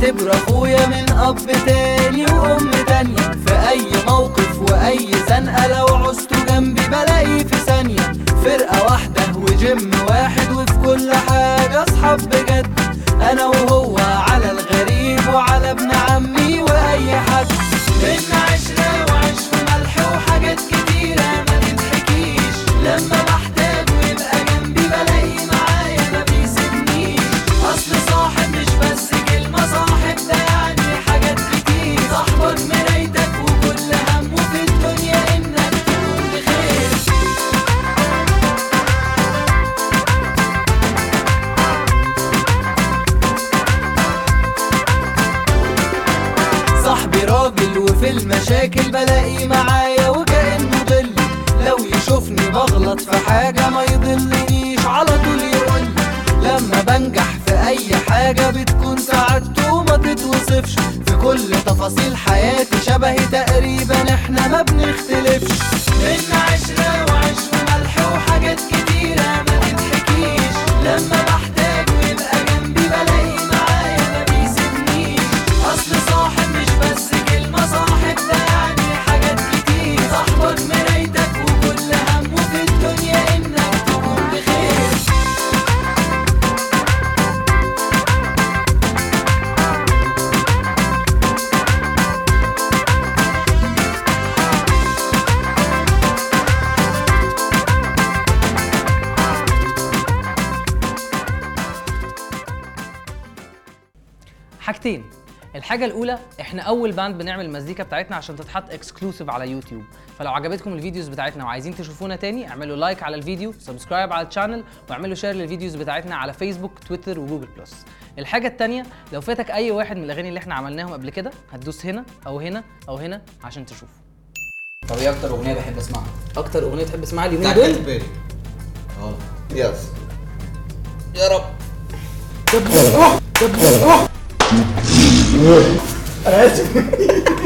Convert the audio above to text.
بعتبره اخويا من اب تاني وام تانية في اي موقف واي زنقة لو عوزته جنبي بلاقيه في ثانية فرقة واحدة وجيم واحد وفي كل حاجة اصحاب بجد انا وهو على الغريب وعلى ابن عمي واي حد بينا عشرة وعيش وملح وحاجات كتيرة ما تتحكيش لما بحتاجه يبقى جنبي بلاقيه معايا ما بيسيبنيش اصل صاحب مش بس كلمة صاحب ده يعني حاجات كتير صاحبك مرايتك وكل همه في الدنيا انك تكون بخير صاحبي راجل وفي المشاكل بلاقيه معايا وكأنه ظل لو يشوفني بغلط في حاجة ما يضلنيش على طول يقول لما بنجح في أي حاجة بتكون سعادته وما تتوصفش في كل تفاصيل حياتي شبهي تقريبا احنا ما بنختلفش بينا عشرة وعيش وملح وحاجات كتيرة ما تتحكيش لما بحتاجه يبقى جنبي بلاقيه معايا ما بيسيبنيش اصل صاحب مش بس كلمة صاحب ده يعني حاجات كتير صاحبك مرايتك وكل همه في الدنيا انك تكون بخير حاجتين الحاجة الأولى احنا أول باند بنعمل المزيكا بتاعتنا عشان تتحط اكسكلوسيف على يوتيوب فلو عجبتكم الفيديوز بتاعتنا وعايزين تشوفونا تاني اعملوا لايك على الفيديو سبسكرايب على الشانل واعملوا شير للفيديوز بتاعتنا على فيسبوك تويتر وجوجل بلس الحاجة التانية لو فاتك أي واحد من الأغاني اللي احنا عملناهم قبل كده هتدوس هنا أو هنا أو هنا عشان تشوف طب ايه اكتر اغنيه بحب اسمعها؟ أكتر أغنية تحب تسمعها اليومين بتاعت دول كاتي بيري اه يس يا رب انا اسف